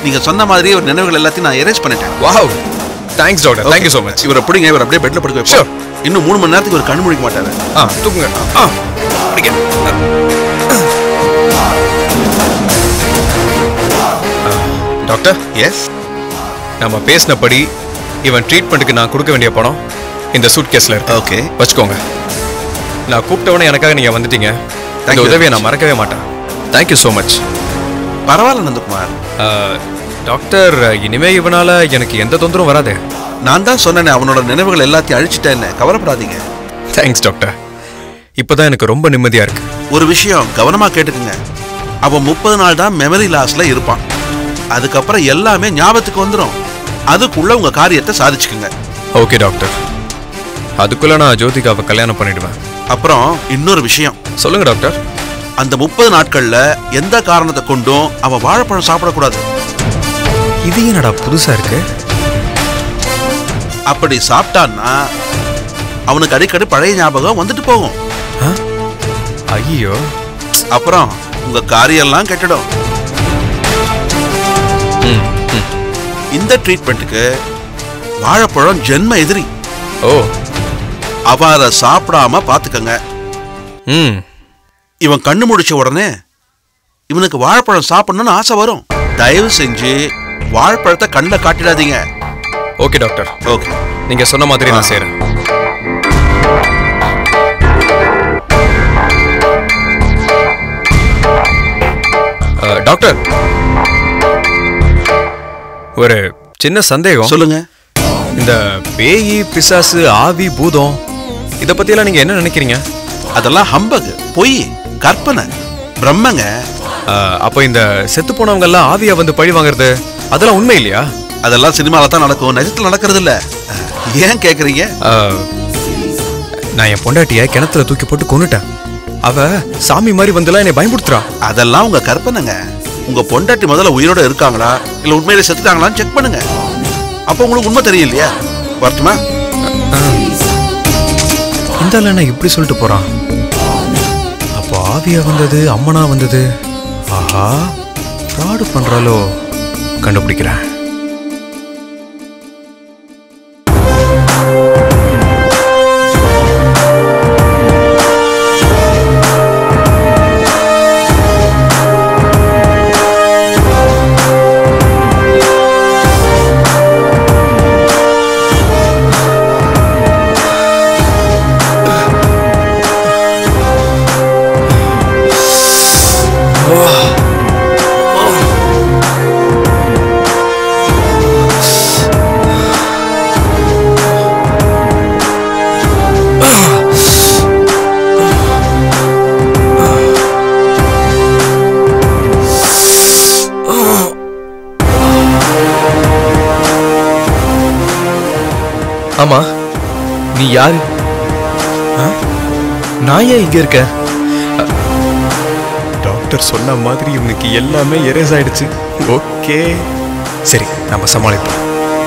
நீங்க சொன்ன மாதிரி ஒரு நினைவுகள் எல்லாத்தையும் நான் எரேஸ் பண்ணிட்டேன் wow thanks doctor thank you so much இவரை பிடிங்க இவர் அப்படியே பெட்ல படுக்க வைப்போம். Sure. இன்னும் மூணு மணி நேரத்துக்கு ஒரு கண் முழிக்க மாட்டாரு ஆ தூக்குங்க ஆ பிடிங்க டாக்டர் எஸ் நம்ம பேசினபடி இவன் ட்ரீட்மெண்ட்டுக்கு நான் கொடுக்க வேண்டிய பணம் இந்த சூட் கேஸில் இருக்கு ஓகே வச்சுக்கோங்க நான் கூப்பிட்டவொடனே எனக்காக நீங்கள் வந்துட்டீங்க Thank இந்த you. உதவியை நான் மறக்கவே மாட்டேன் தேங்க்யூ ஸோ மச் பரவாயில்ல நந்தகுமார் டாக்டர் இனிமே இவனால எனக்கு எந்த தொந்தரவும் வராதே நான் தான் சொன்னேனே அவனோட நினைவுகள் எல்லாத்தையும் அழிச்சிட்டேன்னு கவலைப்படாதீங்க தேங்க்ஸ் டாக்டர் இப்போதான் எனக்கு ரொம்ப நிம்மதியாக இருக்கு ஒரு விஷயம் கவனமா கேட்டுக்குங்க அவன் முப்பது நாள் தான் மெமரி லாஸ்ல இருப்பான் அதுக்கப்புறம் எல்லாமே ஞாபகத்துக்கு வந்துடும் அதுக்குள்ள உங்க காரியத்தை சாதிச்சுக்குங்க ஓகே டாக்டர் அதுக்குள்ள நான் ஜோதிகாவை கல்யாணம் பண்ணிடுவேன் அப்புறம் இன்னொரு விஷயம் சொல்லுங்க டாக்டர் அந்த முப்பது நாட்கள்ல எந்த காரணத்தை கொண்டும் அவன் வாழைப்பழம் சாப்பிடக்கூடாது இது என்னடா புதுசா இருக்கு அப்படி சாப்பிட்டான்னா அவனுக்கு அடிக்கடி பழைய ஞாபகம் வந்துட்டு போகும் ஐயோ அப்புறம் உங்க காரியெல்லாம் கெட்டுடும் இந்த ட்ரீட்மெண்ட்டுக்கு வாழைப்பழம் ஜென்ம எதிரி ஓ அவன் அதை சாப்பிடாம பாத்துக்கங்க ம் இவன் கண்ணு முடிச்ச உடனே இவனுக்கு வாழைப்பழம் சாப்பிடணும்னு ஆசை வரும் தயவு செஞ்சு வாழைப்பழத்தை கண்ணில் காட்டிடாதீங்க ஓகே டாக்டர் ஓகே நீங்க சொன்ன மாதிரி நான் செய்றேன் அஹ், டாக்டர் ஒரு சின்ன சந்தேகம் சொல்லுங்க இந்த பேயி பிசாசு ஆவி பூதம் இத பத்தியெல்லாம் நீங்க என்ன நினைக்கிறீங்க அதெல்லாம் ஹம்பக் பொய் கற்பனை பிரம்மங்க அஹ், அப்போ இந்த செத்து போனவங்க எல்லாம் ஆவியா வந்து பழி வாங்குறது அதெல்லாம் உண்மை இல்லையா அதெல்லாம் சினிமால தான் நடக்கும் நிஜத்துல நடக்கிறது இல்ல ஏன் கேக்குறீங்க அஹ், நான் என் பொண்டாட்டிய கிணத்துல தூக்கி போட்டு கொன்னுட்டேன் அவ சாமி மாதிரி வந்துலாம் என்னை பயமுடுத்துறா அதெல்லாம் உங்க கற்பனைங்க உங்க பொண்டாட்டி முதல்ல உயிரோட இருக்காங்களா இல்ல உண்மையிலே செத்துட்டாங்களான்னு செக் பண்ணுங்க அப்போ உங்களுக்கு உண்மை தெரியும் இல்லையா வரட்டுமா இந்த ஆள் என்ன இப்படி சொல்லிட்டு போறான் அப்போ ஆவியா வந்தது அம்மனா வந்தது ஆஹா ஃப்ராடு பண்றாலோ கண்டுபிடிக்கிறேன் ஆமா நீ யாரு ஆ? நான் ஏன் இங்க இருக்கேன் டாக்டர் சொன்ன மாதிரி இவனுக்கு எல்லாமே எரேஸ் ஆயிடுச்சு ஓகே சரி நம்ம சமாளிப்போம்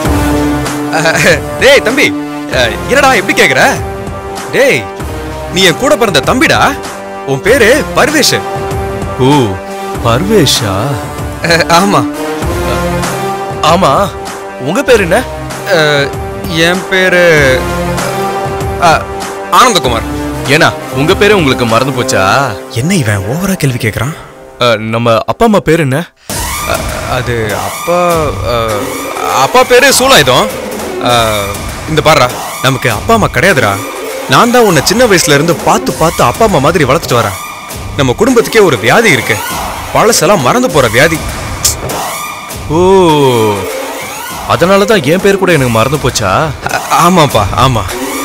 டேய் தம்பி அஹ், என்னடா எப்படி கேக்குற டேய் நீ என் கூட பிறந்த தம்பிடா உன் பேரு பர்வேஷ் ஓ பர்வேஷா அஹ், ஆமா ஆமா உங்க பேர் என்ன அஹ், என் பேரு அஹ், ஆனந்தகுமார் ஏன்னா உங்க பேரே உங்களுக்கு மறந்து போச்சா என்ன இவன் ஓவரா கேள்வி கேக்குறான் அஹ், நம்ம அப்பா அம்மா பேர் என்ன அஹ், அது அப்பா அஹ், அப்பா பேரு சூலாயுதம் அஹ், இந்த பாருடா நமக்கு அப்பா அம்மா கிடையாதுடா நான் தான் உன்னை சின்ன வயசுல இருந்து பார்த்து பார்த்து அப்பா அம்மா மாதிரி வளர்த்துட்டு வரேன் நம்ம குடும்பத்துக்கே ஒரு வியாதி இருக்கு பழசெல்லாம் மறந்து போற வியாதி ஓ அதனால தான் என் பேர் கூட எனக்கு மறந்து போச்சா அ- ஆமாப்பா ஆமா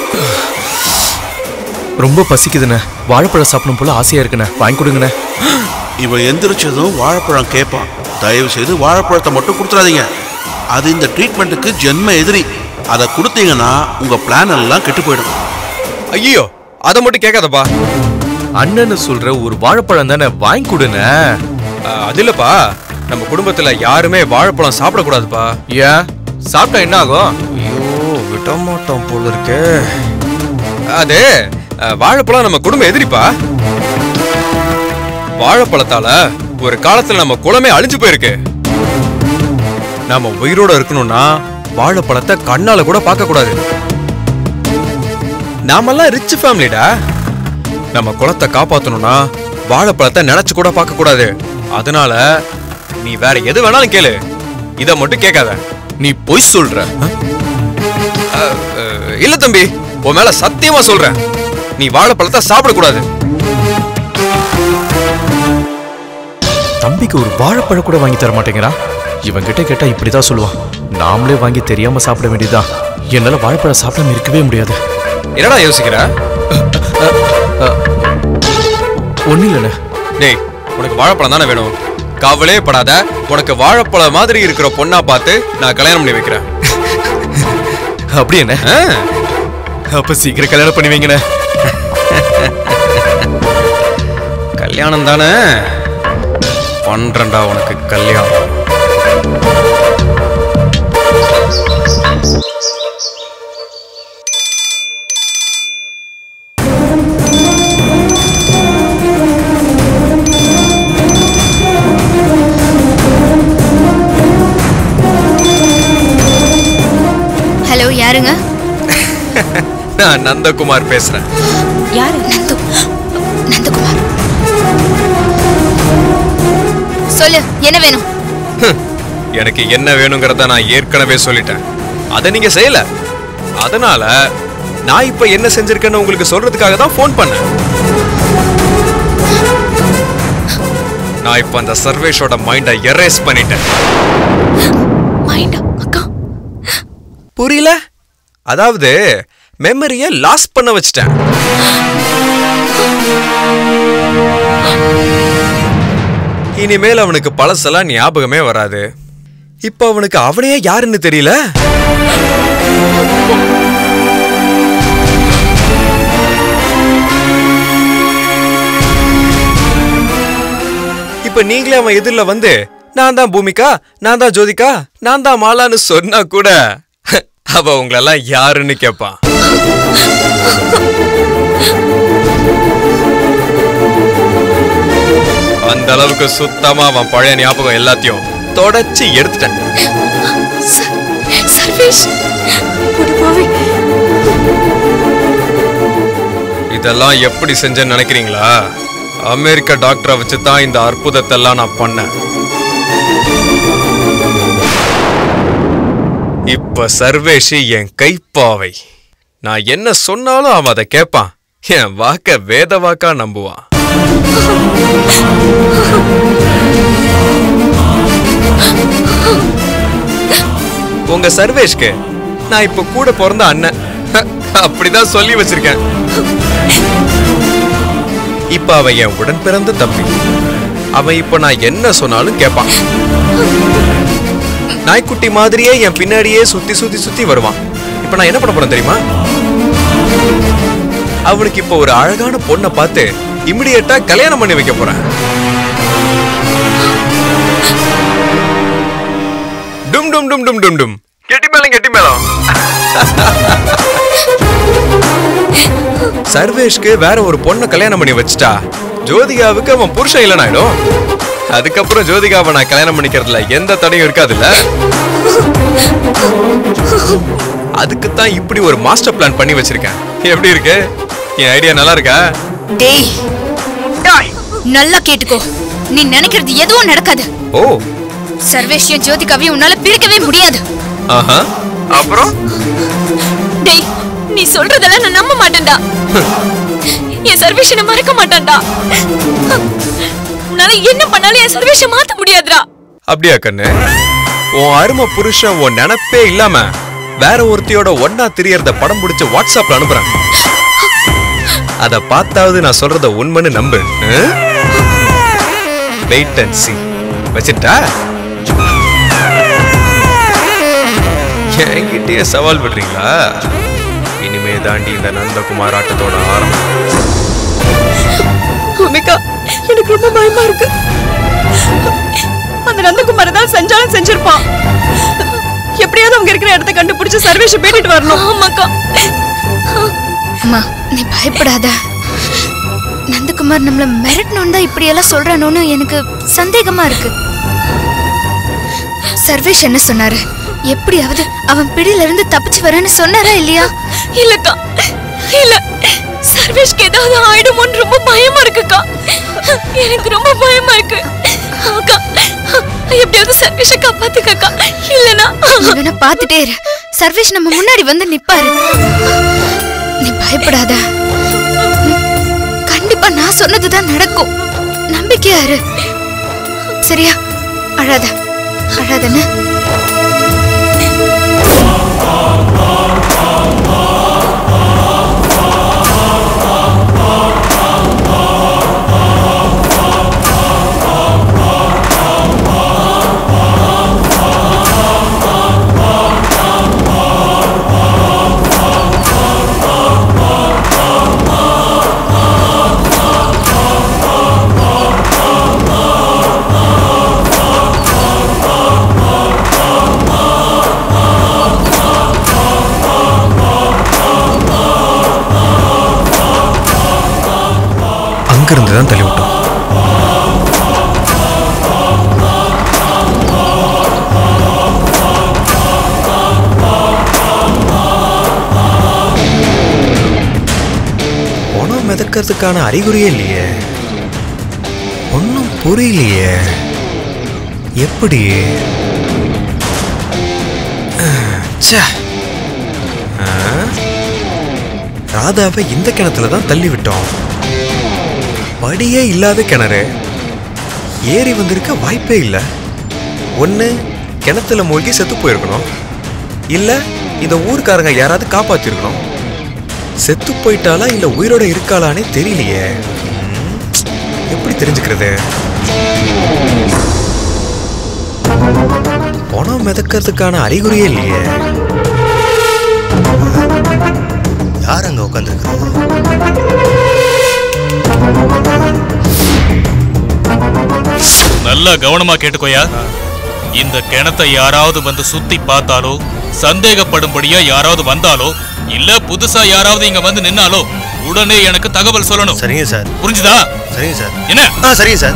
ரொம்ப பசிக்குதுண்ணே வாழைப்பழம் சாப்பிடணும் போல ஆசையா இருக்குண்ணே வாங்கி கொடுங்கண்ணே இவன் எந்திரிச்சதும் வாழைப்பழம் கேட்பான் தயவு செய்து வாழைப்பழத்தை மட்டும் கொடுத்துறாதீங்க அது இந்த ட்ரீட்மெண்ட்டுக்கு ஜென்ம எதிரி அதை கொடுத்தீங்கன்னா உங்க பிளான் எல்லாம் கெட்டு போயிடும் ஐயோ அதை மட்டும் கேட்காதப்பா அண்ணன்னு சொல்ற ஒரு வாழைப்பழம் தானே வாங்கி கொடுண்ணே அஹ், அது இல்லப்பா நம்ம குடும்பத்துல யாருமே வாழைப்பழம் சாப்பிடக்கூடாதுப்பா ஏன் சாப்பிட்டா என்ன ஆகும் ஐயோ விட மாட்டோம் போல இருக்கே அது அஹ், வாழைப்பழம் நம்ம குடும்ப எதிரிப்பா வாழைப்பழத்தால ஒரு காலத்துல நம்ம குலமே அழிஞ்சு போயிருக்கு நாம உயிரோட இருக்கணும்னா வாழைப்பழத்தை கண்ணால கூட பார்க்க கூடாது நாமெல்லாம் ரிச் ஃபேமிலிடா நம்ம குலத்தை காப்பாத்தணும்னா வாழைப்பழத்தை நினைச்சு கூட பார்க்க கூடாது அதனால நீ வேற எது வேணாலும் கேளு இத மட்டும் கேட்காத நீ பொய் சொல்ற அஹ், அஹ், இல்ல தம்பி உன் மேல சத்தியமா சொல்றேன் நீ வாழைப்பழத்தை சாப்பிடக்கூடாது தம்பிக்கு ஒரு வாழைப்பழம் கூட வாங்கி தர மாட்டேங்கிறான் இவன் கிட்ட கேட்டா இப்படிதான் சொல்லுவான் நாமளே வாங்கி தெரியாம சாப்பிட வேண்டியதுதான் என்னால வாழைப்பழம் சாப்பிடாம இருக்கவே முடியாது என்னடா யோசிக்கிற ஒண்ணு இல்லைண்ணே டேய் உனக்கு வாழைப்பழம் தானே வேணும் கவலையே படாத உனக்கு வாழைப்பழம் மாதிரி இருக்கிற பொண்ணா பார்த்து நான் கல்யாணம் பண்ணி வைக்கிறேன் அப்படி என்ன ஆ, அப்ப சீக்கிரம் கல்யாணம் பண்ணி வைங்கண்ணே கல்யாணம் தானே பண்றேன்டா உனக்கு கல்யாணம் ஹலோ யாருங்க நான் நந்தகுமார் பேசுறேன் யாரு நந்து நந்தகுமார் சொல்லு என்ன வேணும் ஹம், எனக்கு என்ன வேணுங்கிறத நான் ஏற்கனவே சொல்லிட்டேன் அதை நீங்க செய்யல அதனால நான் இப்ப என்ன செஞ்சிருக்கேன்னு உங்களுக்கு சொல்றதுக்காக தான் ஃபோன் பண்ணேன் நான் இப்ப அந்த சர்வேஷோட மைண்டை எரேஸ் பண்ணிட்டேன் மைண்டா அக்கா புரியல அதாவது மெமரிய லாஸ் பண்ண வச்சிட்டேன் இனிமேல் அவனுக்கு பழசெல்லாம் ஞாபகமே வராது இப்ப அவனுக்கு அவனையே யாருன்னு தெரியல இப்ப நீங்களே அவன் எதிரில் வந்து நான் தான் பூமிகா நான் தான் ஜோதிகா நான் தான் மாலான்னு சொன்னா கூட அவ உங்களெல்லாம் யாருன்னு கேட்பான் அந்த அளவுக்கு சுத்தமா அவன் பழைய ஞாபகம் எல்லாத்தையும் தொடச்சி எடுத்துட்டேன் ச- சர்வேஷ் உடப்பாவே இதெல்லாம் எப்படி செஞ்சேன்னு நினைக்கிறீங்களா அமெரிக்க டாக்டரை வச்சு தான் இந்த அற்புதத்தெல்லாம் நான் பண்ணேன் இப்ப சர்வேஷ் என் கைப்பாவை நான் என்ன சொன்னாலும் அவன் அதை கேட்பான் என் வாக்க வேத வாக்கா நம்புவான் உங்க சர்வேஷ்க்கு நான் இப்ப கூட பிறந்த அண்ணன் அப்படிதான் சொல்லி வச்சிருக்கேன் இப்ப அவன் என் உடன் பிறந்த தம்பி அவன் இப்ப நான் என்ன சொன்னாலும் கேட்பான் நாய்க்குட்டி மாதிரியே என் பின்னாடியே சுத்தி சுத்தி சுத்தி வருவான் இப்ப நான் என்ன பண்ண போறேன் தெரியுமா அவனுக்கு இப்ப ஒரு அழகான பொண்ணை பார்த்து இமிடியேட்டா கல்யாணம் பண்ணி வைக்க போறேன் டும் டும் டும் டும் டும் டும் கெட்டி மேளம் கெட்டி மேளம் சர்வேஷ்க்கு வேற ஒரு பொண்ணை கல்யாணம் பண்ணி வச்சுட்டா ஜோதிகாவுக்கு அவன் புருஷன் இல்லைனாயிடும் அதுக்கப்புறம் ஜோதிகாவை நான் கல்யாணம் பண்ணிக்கிறதுல எந்த தடையும் இருக்காதுல்ல அதுக்கு தான் இப்படி ஒரு மாஸ்டர் பிளான் பண்ணி வச்சிருக்கேன் எப்படி இருக்கு என் ஐடியா நல்லா இருக்கா டேய் நல்லா கேட்டுக்கோ நீ நினைக்கிறது எதுவும் நடக்காது ஓ சர்வேஷியும் ஜோதிகாவையும் உன்னால பிரிக்கவே முடியாது ஆஹா அப்புறம் டேய் நீ சொல்றதெல்லாம் நான் நம்ப மாட்டேன்டா என் சர்வேஷனை மறக்க மாட்டான்டா உன்னால என்ன பண்ணாலும் என் சர்வேஷை மாத்த முடியாதுடா அப்படியா கண்ணு உன் அருமை புருஷன் உன் நினப்பே இல்லாம வேற ஒருத்தியோட ஒன்னா தெரியறத படம் பிடிச்சு வாட்ஸ்அப்ல அனுப்புறேன் அத பார்த்தாவது நான் சொல்றத உண்மைன்னு நம்பு வெயிட் அண்ட் சி வச்சிட்டா என்கிட்டயே சவால் விடுறீங்களா இனிமே தாண்டி இந்த நந்தகுமார் ஆட்டத்தோட ஆரம்பம் பூமிகா எனக்கு ரொம்ப பயமா இருக்கு அந்த நந்தகுமார் தான் செஞ்சாலும் செஞ்சிருப்பான் எப்படியாவது அவங்க இருக்கிற இடத்த கண்டுபிடிச்சு சர்வேஷ் பேட்டிட்டு வரணும் ஆமாக்கா அம்மா நீ பயப்படாத நந்தகுமார் நம்மள மிரட்டணும் தான் இப்படி எல்லாம் சொல்றானோன்னு எனக்கு சந்தேகமா இருக்கு சர்வேஷ் என்ன சொன்னாரு எப்படியாவது அவன் பிடியில இருந்து தப்பிச்சு வரேன்னு சொன்னாரா இல்லையா இல்லக்கா இல்ல சர்வேஷ்க்கு ஏதாவது ஆயிடுமோன்னு ரொம்ப பயமா இருக்குக்கா எனக்கு ரொம்ப பயமா இருக்கு அக்கா எப்படியாவது சர்வேஷை காப்பாத்துக்கக்கா இல்லனா இவனை பார்த்துட்டே இரு சர்வேஷ் நம்ம முன்னாடி வந்து நிப்பாரு நீ பயப்படாத ம், கண்டிப்பா நான் சொன்னதுதான் நடக்கும் நம்பிக்கையா இரு சரியா அழாத அழாதன்னு அங்கிருந்து தான் தள்ளி விட்டோம் பணம் மிதக்கிறதுக்கான அறிகுறியே இல்லையே ஒன்றும் புரியலையே எப்படி அஹ், ச்சே. ஆ? ராதாவை இந்த கிணத்துல தான் தள்ளி விட்டோம் படியே இல்லாத கிணறு ஏறி வந்திருக்க வாய்ப்பே இல்லை ஒன்று கிணத்துல மூழ்கி செத்து போயிருக்கணும் இல்லை இந்த ஊர்க்காரங்க யாராவது காப்பாத்திருக்கணும் செத்து போயிட்டாளா இல்லை உயிரோட இருக்காளானே தெரியலையே ம், எப்படி தெரிஞ்சுக்கிறது பணம் மிதக்கிறதுக்கான அறிகுறியே இல்லையே யார் அங்க உட்காந்துருக்குறது நல்லா கவனமா கேட்டுக்கோயா இந்த கிணத்தை யாராவது வந்து சுத்தி பார்த்தாலோ சந்தேகப்படும்படியா யாராவது வந்தாலோ இல்ல புதுசா யாராவது இங்க வந்து நின்னாலோ உடனே எனக்கு தகவல் சொல்லணும் சரிங்க சார் புரிஞ்சுதா சரிங்க சார் என்ன ஆ சரிங்க சார்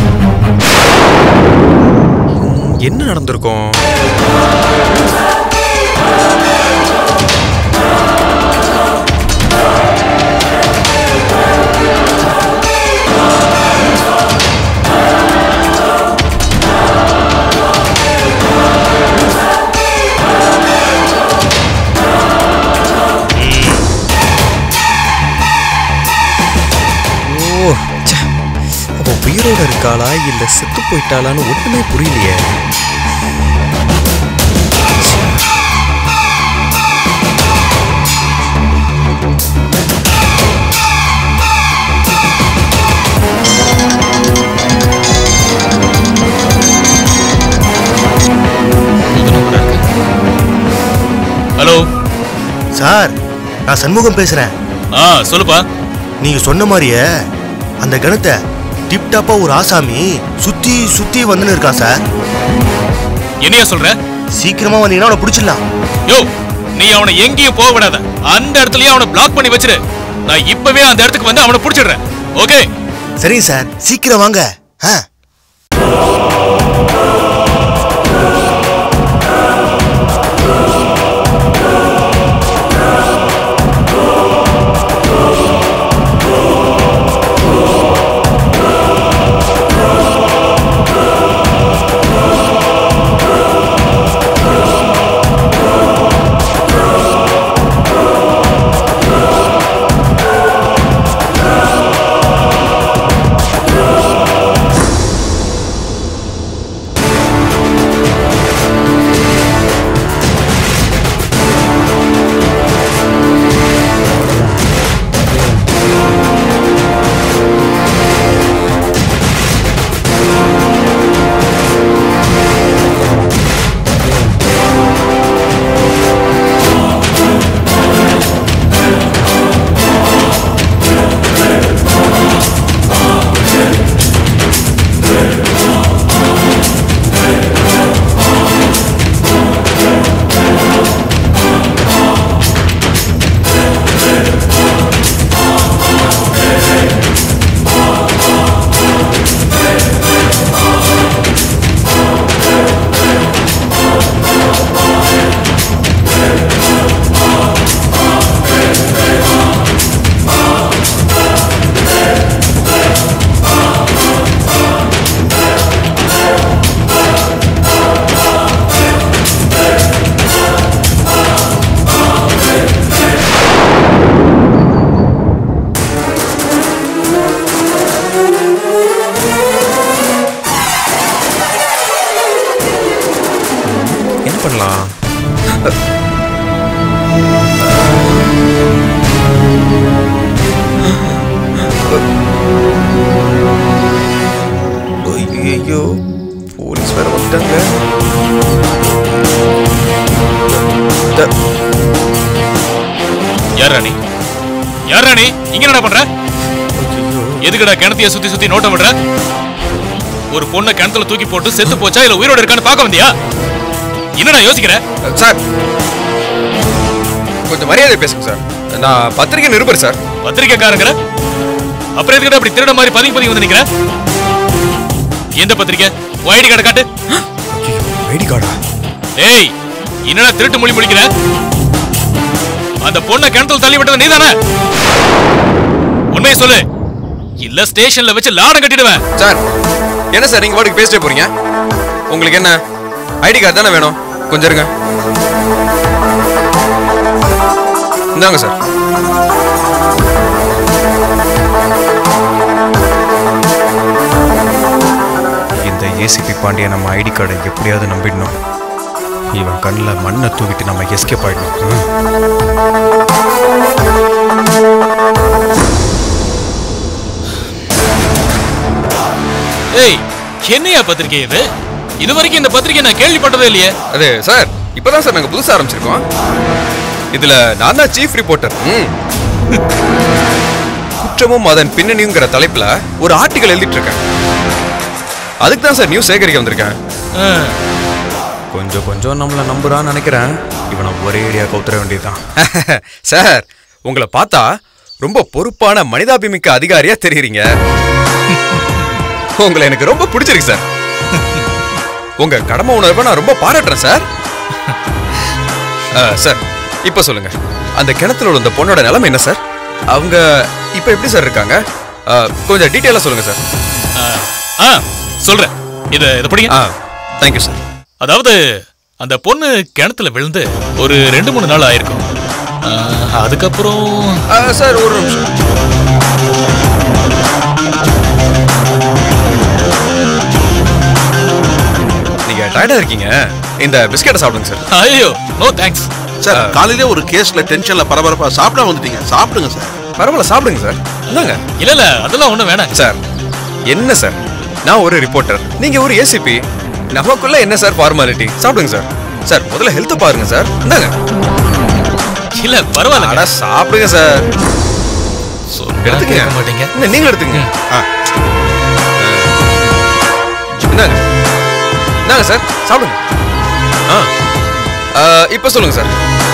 என்ன நடந்திருக்கும் ஓ ச்சே. அவ உயிரோட இருக்காளா இல்ல செத்து போயிட்டாளான்னு ஒண்ணுமே புரியலையே ஹலோ சார் நான் சண்முகம் பேசுறேன் ஆ சொல்லுப்பா நீங்க சொன்ன மாதிரியே அந்த கணத்தை டிப் டாப்பா ஒரு ஆசாமி சுத்தி சுத்தி வந்துன்னு இருக்கான் சார் என்னையா சொல்ற சீக்கிரமா வந்தீங்கன்னா அவனை பிடிச்சிடலாம் யோ நீ அவனை எங்கேயும் போக விடாத அந்த இடத்துலயே அவனை பிளாக் பண்ணி வச்சிரு நான் இப்பவே அந்த இடத்துக்கு வந்து அவனை பிடிச்சிடுறேன் ஓகே சரிங்க சார் சீக்கிரம் வாங்க ஆ யாரா நீ யாரா நீ இங்க என்னடா பண்ற எதுக்குடா கிணத்தைய சுத்தி சுத்தி நோட்டம் விடுற ஒரு பொண்ணை கிணத்துல தூக்கி போட்டு செத்து போச்சா இல்ல உயிரோட இருக்கான்னு பார்க்க வந்தியா என்னடா யோசிக்கிற சார் கொஞ்சம் மரியாதை பேசுங்க சார் நான் பத்திரிகை நிருபர் சார் பத்திரிக்கைக்காரங்கிற அப்புறம் எதுக்கிட்ட அப்படி திருட மாதிரி பதுங்கி பதுங்கி வந்து நிக்கிற எந்த பத்திரிக்கை ஐடி கார்டு காட்டு ஐடி கார்டா ஏய் என்னடா திருட்டு மொழி முடிக்கிற அந்த பொண்ணை கிணத்துல தள்ளி விட்டது நீதானே உண்மையை சொல்லு இல்ல ஸ்டேஷன்ல வச்சு லாடம் கட்டிடுவேன் சார் என்ன சார் நீங்க வாட்டுக்கு பேசிட்டே போறீங்க உங்களுக்கு என்ன ஐடி கார்டு தானே வேணும் கொஞ்சம் இருங்க இந்தாங்க சார் இந்த ஏசிபி பாண்டிய நம்ம ஐடி கார்டை எப்படியாவது நம்பிடணும் இவன் கண்ணில் மண்ணை தூவிட்டு நம்ம எஸ்கேப் ஆயிடணும் ம். ஏய் என்னையா பத்திரிக்கை இது இது வரைக்கும் இந்த பத்திரிக்கை நான் கேள்விப்பட்டதே இல்லையே அது சார் இப்பதான் சார் நாங்க புதுசா ஆரம்பிச்சிருக்கோம் இதுல நான் தான் சீஃப் ரிப்போர்ட்டர் குற்றமும் அதன் பின்னணியுங்கிற தலைப்புல ஒரு ஆர்டிகல் எழுதிட்டு இருக்கேன் அதுக்கு தான் சார் நியூஸ் சேகரிக்க வந்திருக்கேன் ஆ, கொஞ்சம் கொஞ்சம் நம்மள நம்புறான்னு நினைக்கிறேன் இவனை ஒரே ஏரியா கவுத்துற வேண்டியதுதான் சார் உங்களை பார்த்தா ரொம்ப பொறுப்பான மனிதாபிமிக்க அதிகாரியா தெரியுறீங்க உங்களை எனக்கு ரொம்ப பிடிச்சிருக்கு சார் உங்க கடமை உணர்வை நான் ரொம்ப பாராட்டுறேன் சார் ஆ, சார் இப்ப சொல்லுங்க அந்த கிணத்துல உள்ள அந்த பொண்ணோட நிலைமை என்ன சார் அவங்க இப்ப எப்படி சார் இருக்காங்க ஆ, கொஞ்சம் டீட்டெயிலா சொல்லுங்க சார் ஆ, ஆ சொல்றேன் இத இத படிங்க ஆ தேங்க்யூ சார் அதாவது அந்த பொண்ணு கிணத்துல விழுந்து ஒரு ரெண்டு மூணு நாள் ஆயிருக்கும் ஆ, அதுக்கப்புறம் ஆ, சார் ஒரு நிமிஷம் நீங்க டயர்டா இருக்கீங்க இந்த பிஸ்கெட்டை சாப்பிடுங்க சார் ஐயோ நோ தேங்க்ஸ் சார் காலையிலே ஒரு கேஸ்ல டென்ஷன்ல பரபரப்பா சாப்பிட வந்துட்டீங்க சாப்பிடுங்க சார் பரவாயில்ல சாப்பிடுங்க சார் இந்தாங்க இல்ல இல்ல அதெல்லாம் ஒண்ணும் வேணாம் சார் என்ன சார் நான் ஒரு ரிப்போர்ட்டர் நீங்க ஒரு ஏசிபி நமக்குள்ள என்ன சார் ஃபார்மாலிட்டி சாப்பிடுங்க சார் சார் முதல்ல ஹெல்த் பாருங்க சார் இந்தாங்க இல்ல பரவாயில்ல அட சாப்பிடுங்க சார் எடுத்துக்கங்க கேட்க மாட்டீங்க என்ன, நீங்களும் எடுத்துங்க ஆ. இந்தாங்க இந்தாங்க சார் சாப்பிடுங்க ஆ ஆ, இப்ப சொல்லுங்க சார்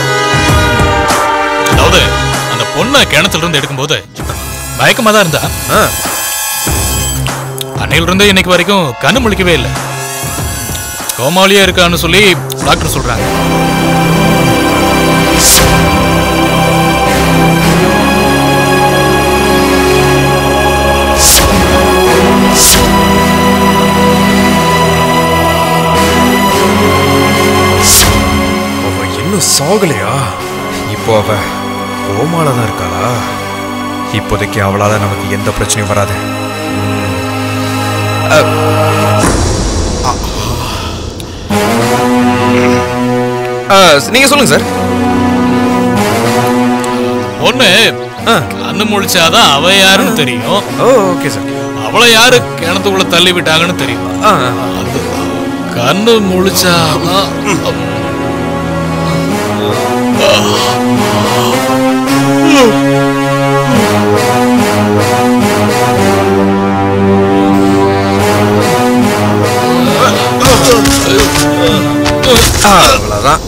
அதாவது அந்த பொண்ணை கிணத்துல இருந்து எடுக்கும்போது பயக்கமா தான் இருந்தா ஆ அன்னையில இருந்து இன்னைக்கு வரைக்கும் கண்ணு முழிக்கவே இல்லை கோமாளியா இருக்கான்னு சொல்லி டாக்டர் சொல்றாங்க அவ இன்னும் சாகலையா இப்போ அவ கோமால தான் இருக்காளா இப்போதைக்கு அவளால நமக்கு எந்த பிரச்சனையும் வராது அ, அ, நீங்க சொல்லுங்க சார் பொண்ணு ஆ. கண்ணு முழிச்சாதான் அவ யாருன்னு தெரியும் ஓ ஓகே சார் அவளை யாரு கிணத்துக்குள்ள தள்ளி விட்டாங்கன்னு தெரியும் ஆ கண்ணு முழிச்சாதான் அவ்வளோதான்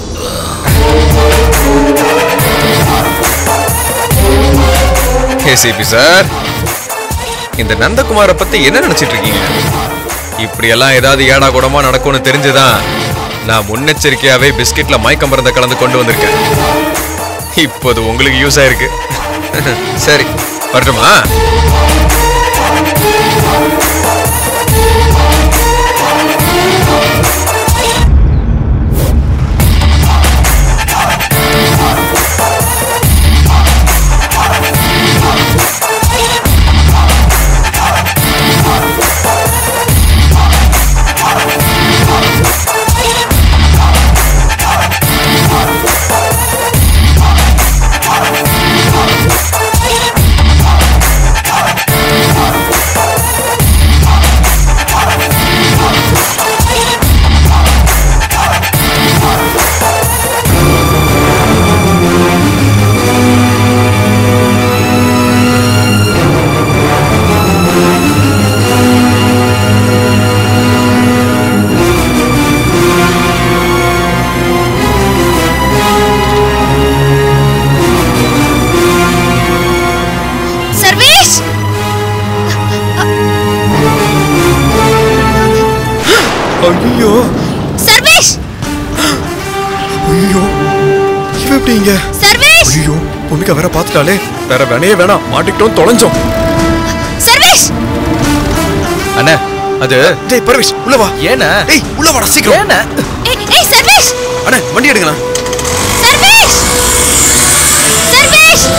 ஏசிபி சார் இந்த நந்தகுமாரை பத்தி என்ன நினைச்சிட்டு இருக்கீங்க இப்படியெல்லாம் ஏதாவது ஏடா கூடமா நடக்கும்னு தெரிஞ்சுதான் நான் முன்னெச்சரிக்கையாவே பிஸ்கெட்ல மயக்கம் மருந்த கலந்து கொண்டு வந்திருக்கேன் இப்போது உங்களுக்கு யூஸ் ஆயிருக்கு சரி வரட்டுமா எப்படிங்க சர்வேஷ் ஐயோ பூமிகா வேற பார்த்துட்டாலே வேற வேணையே வேணாம் மாட்டிக்கிட்டோம் தொலைஞ்சோம் சர்வேஷ் அண்ணே அது டேய் பரவேஷ் உள்ள வா ஏண்ணே டேய் உள்ள வாடா சீக்கிரம் ஏண்ணே ஏய் ஏய் சர்வேஷ் அண்ணே வண்டி எடுங்கண்ணா Sarvesh Sarvesh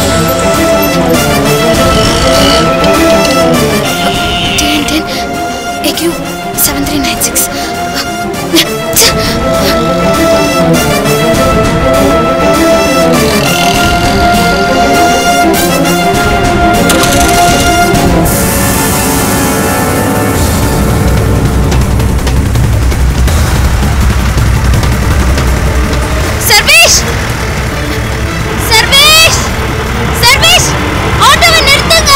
TN ten AQ seven three nine six Sarvesh Sarvesh Sarvesh ஆட்டோவை நிறுத்துங்க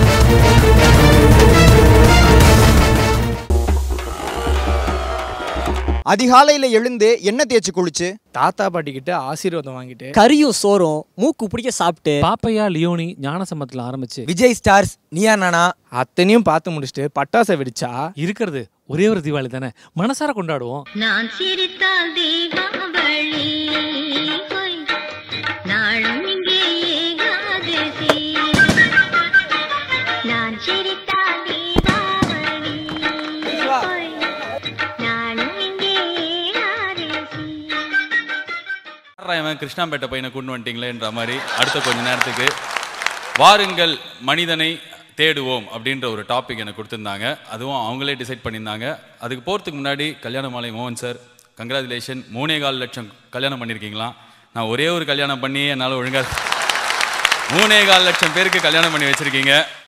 அதிகாலையில எழுந்து எண்ணெய் தேய்ச்சி குளிச்சு தாத்தா பாட்டி கிட்ட ஆசீர்வாதம் வாங்கிட்டு கறியும் சோறும் மூக்கு பிடிக்க சாப்பிட்டு பாப்பையா லியோனி ஞானசம்பத்துல ஆரம்பிச்சு விஜய் ஸ்டார்ஸ் நீயா நானா அத்தனையும் பார்த்து முடிச்சுட்டு பட்டாசை வெடிச்சா இருக்கிறது ஒரே ஒரு தீபாவளி தானே மனசார கொண்டாடுவோம் நான் சிரித்தால் தீபாவளி ஹோய். நாளும் இங்கே ஏகாதசி நான் சிரித்தால் தீபாவளி ஹோய். நாளும் இங்கே ஏகாதசி இவன் கிருஷ்ணாம்பேட்டை பையனை கொண்டு வந்துட்டீங்களேன்ற மாதிரி அடுத்த கொஞ்ச நேரத்துக்கு வாருங்கள் மனிதனை தேடுவோம் அப்படின்ற ஒரு டாபிக் எனக்கு கொடுத்துருந்தாங்க அதுவும் அவங்களே டிசைட் பண்ணியிருந்தாங்க அதுக்கு போகிறதுக்கு முன்னாடி கல்யாண மாலை மோகன் சார் கங்க்ராச்சுலேஷன் மூணே கால் லட்சம் கல்யாணம் பண்ணியிருக்கீங்களா நான் ஒரே ஒரு கல்யாணம் பண்ணி என்னால் ஒழுங்காக மூணே கால் லட்சம் பேருக்கு கல்யாணம் பண்ணி வச்சுருக்கீங்க